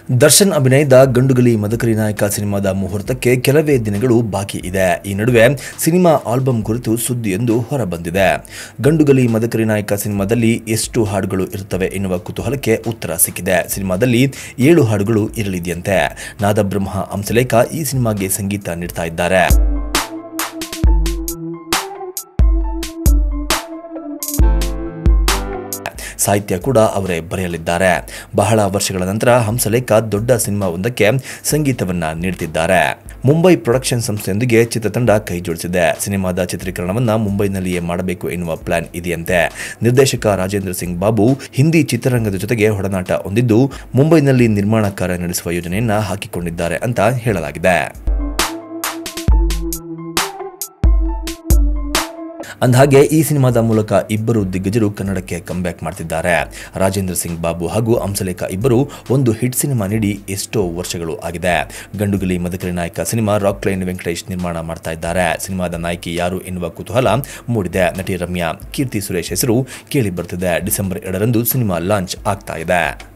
ದರ್ಶನ್ ಅಭಿನಯದ ಗಂಡುಗಲಿ ಮದಕರಿ ನಾಯಕ ಸಿನಿಮಾದ ಮುಹೂರ್ತಕ್ಕೆ ಕೆಲವೇ ದಿನಗಳು ಬಾಕಿ ಇದೆ ಈ ನಡುವೆ ಸಿನಿಮಾ ಆಲ್ಬಂ ಕುರಿತು ಸುದ್ದಿಯೊಂದು ಹೊರಬಂದಿದೆ ಗಂಡುಗಲಿ ಮದಕರಿ ನಾಯಕ ಸಿನಿಮಾದಲ್ಲಿ ಎಷ್ಟು ಹಾಡುಗಳು ಇರುತ್ತವೆ ಎನ್ನುವ ಕುತೂಹಲಕ್ಕೆ ಉತ್ತರ ಸಿಕ್ಕಿದೆ ಸಿನಿಮಾದಲ್ಲಿ ಏಳು ಹಾಡುಗಳು ಇರಲಿದೆಯಂತೆ ನಾದಬ್ರಹ್ಮ ಹಂಸಲೇಖ ಈ ಸಿನಿಮಾಗೆ ಸಂಗೀತ ನೀಡ್ತಾ ಇದ್ದಾರೆ ಸಾಹಿತ್ಯ ಕೂಡ ಅವರೇ ಬರೆಯಲಿದ್ದಾರೆ ಬಹಳ ವರ್ಷಗಳ ನಂತರ ಹಂಸಲೇಖ ದೊಡ್ಡ ಸಿನಿಮಾವೊಂದಕ್ಕೆ ಸಂಗೀತವನ್ನ ನೀಡುತ್ತಿದ್ದಾರೆ ಮುಂಬೈ ಪ್ರೊಡಕ್ಷನ್ ಸಂಸ್ಥೆಯೊಂದಿಗೆ ಚಿತ್ರತಂಡ ಕೈ ಜೋಡಿಸಿದೆ ಸಿನಿಮಾದ ಚಿತ್ರೀಕರಣವನ್ನ ಮುಂಬೈನಲ್ಲಿಯೇ ಮಾಡಬೇಕು ಎನ್ನುವ ಪ್ಲಾನ್ ಇದೆಯಂತೆ ನಿರ್ದೇಶಕ ರಾಜೇಂದ್ರ ಸಿಂಗ್ ಬಾಬು ಹಿಂದಿ ಚಿತ್ರರಂಗದ ಜೊತೆಗೆ ಒಡನಾಟ ಹೊಂದಿದ್ದು ಮುಂಬೈನಲ್ಲಿ ನಿರ್ಮಾಣ ಕಾರ್ಯ ನಡೆಸುವ ಯೋಜನೆಯನ್ನ ಹಾಕಿಕೊಂಡಿದ್ದಾರೆ ಅಂತ ಹೇಳಲಾಗಿದೆ ಅಂದಹಾಗೆ ಈ ಸಿನಿಮಾದ ಮೂಲಕ ಇಬ್ಬರು ದಿಗ್ಗಜರು ಕನ್ನಡಕ್ಕೆ ಕಂಬ್ಯಾಕ್ ಮಾಡ್ತಿದ್ದಾರೆ ರಾಜೇಂದ್ರ ಸಿಂಗ್ ಬಾಬು ಹಾಗೂ ಹಂಸಲೇಖ ಇಬ್ಬರು ಒಂದು ಹಿಟ್ ಸಿನಿಮಾ ನೀಡಿ ಎಷ್ಟೋ ವರ್ಷಗಳು ಆಗಿದೆ ಗಂಡುಗಲಿ ಮದಕರಿ ನಾಯಕ ಸಿನಿಮಾ ರಾಕ್ ಲೈನ್ ವೆಂಕಟೇಶ್ ನಿರ್ಮಾಣ ಮಾಡ್ತಾ ಇದ್ದಾರೆ ಸಿನಿಮಾದ ನಾಯಕಿ ಯಾರು ಎನ್ನುವ ಕುತೂಹಲ ಮೂಡಿದೆ ನಟಿ ರಮ್ಯಾ ಕೀರ್ತಿ ಸುರೇಶ್ ಹೆಸರು ಕೇಳಿ ಬರ್ತಿದೆ ಡಿಸೆಂಬರ್ ಎರಡರಂದು ಸಿನಿಮಾ ಲಾಂಚ್ ಆಗ್ತಾ ಇದೆ